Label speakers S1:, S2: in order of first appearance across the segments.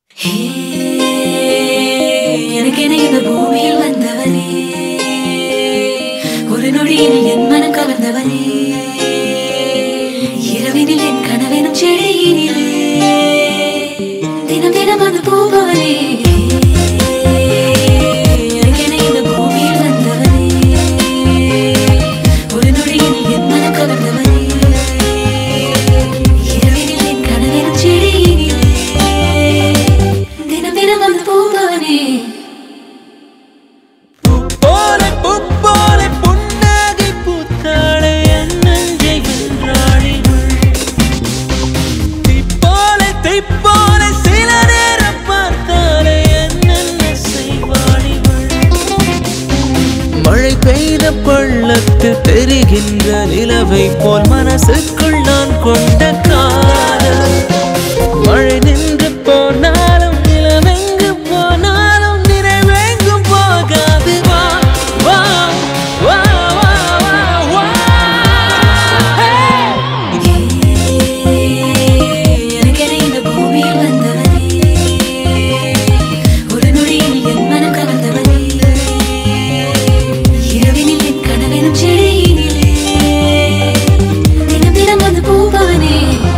S1: ஹே, எனக்கென இந்த பூமியில் வந்தவனே ஒரு நொடியில் என் மனம் கவர்ந்தவனே இரவினில் என் கனவெனும் செடியினிலே தினம் தினம் அது பூபவனே எனக்கென இந்த பூமியில் வந்தவனே ஒரு நொடியில் என் மனம் கவர்ந்தவனே இரவினில் என் கனவெனும் செடியினிலே தினம் தினம் அது பூபவனே
S2: போல பூப்போல புன்னகை பூத்தாளே என் நெஞ்சை வென்றாளிகள் தீப்போல தீப்போல சில நேரம் பார்த்தாலே என்னென்ன செய்வாளிகள் மழை பெய்த பள்ளத்தில் தெரிகின்ற நிலவை போல் மனசுக்குள் நான் கொண்ட காதல் மழை நின்று போனாலும் நிலவெங்கு போனாலும் நிறைவெங்கும் போகாது வா வா வா வா வா வா
S1: எனக்கென இந்த பூமியில் வந்தவனே ஒரு நொடியில் என் மனம் கவர்ந்தவனே இரவினில் என் கனவெனும் செடியினிலே தினம் தினம் வந்து பூபவனே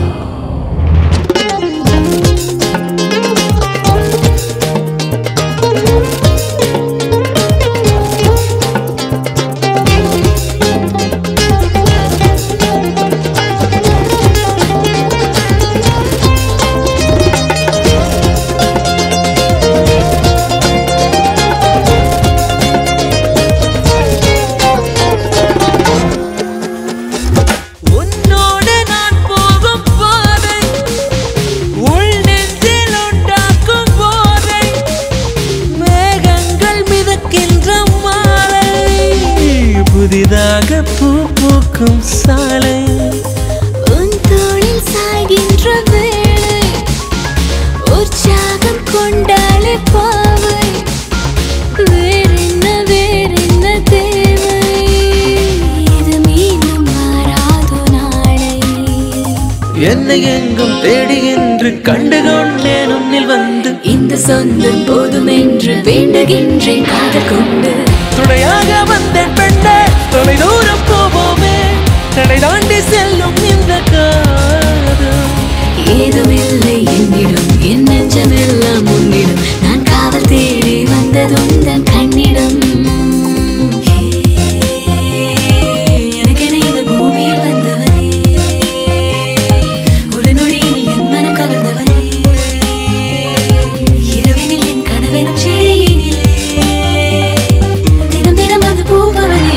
S2: உன்னோடு நான் போகும் பாதை உள் நெஞ்சில் உண்டாக்கும் போதை மேகங்கள் மிதக்கின்ற மாலை புதிதாக பூ பூக்கும் சாலை
S1: உன் தோளில் சாய்கின்ற வேளை உற்சாகம் கொண்டாலே பாவை வேறென்ன வேறென்ன தேவை இது மீண்டும் மாறாதோ நாளை
S2: என்னை எங்கும் தேடி என்று கண்டு கொண்டேன் உன்னில் வந்து
S1: இந்த சொந்தம் போதும் என்று வேண்டுகின்றேன் காதல் கொண்டு
S2: துணையாக வந்த பெண்ணே தொலை தூரம் போவோமே தடை தாண்டி செல்லும் இந்த காதல்
S1: ஏதுமில்லை என்னிடம் என் நெஞ்சமெல்லாம் உன்னிடம் நான் காவல் தேடி வந்ததுந்தன் கண்ணிடம் எனக்கென இந்த பூமியில் வந்தவனே ஒரு நொடியில் என் மனம் கவர்ந்தவனே இரவினில் என் கனவெனும் செடியினிலே தினம் தினம் அது பூபவனே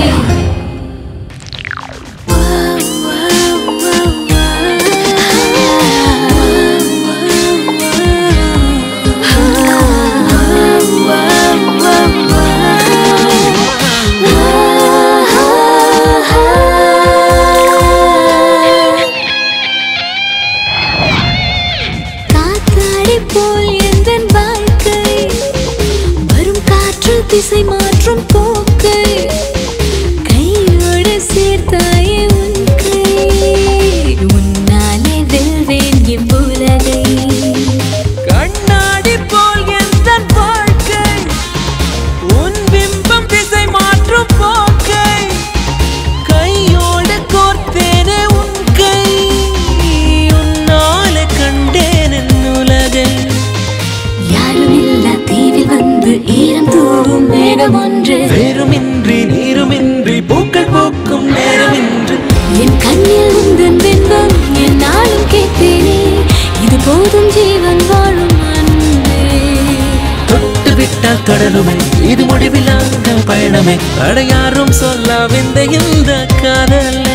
S1: காத்தாடி போல் எந்தன் வாழ்க்கை வரும் காற்று திசை மாற்றும் போக்கை கையோடு சேர்த்தாயே உன் கை உன்னாலே வெல்வேன் இவ்வுலகை
S2: கண்ணாடி போல் எந்த வாழ்க்கை உன் பிம்பம் திசை மாற்றும் போக்கை கையோடு கோர்த்தேனே உன் கை உன்னாலே கண்டேன் என் உலகை
S1: யாருமில்லா தீவில் வந்து ஈரம் தூவும் மேகம் ஒன்று
S2: வேறுமின்றி நீருமின்றி பூக்கள் பூக்கும் நேரமின்றி
S1: என் கண்ணில் உந்தன் பின்பம் என் நாளும் கேட்பேனே இது போதும் ஜீவன் வாழும் அன்பே
S2: தொட்டு விட்டால் கடலுமே இது முடிவில்லாத பயணமே அடையாரும் சொல்லாவிந்த இந்த காதலே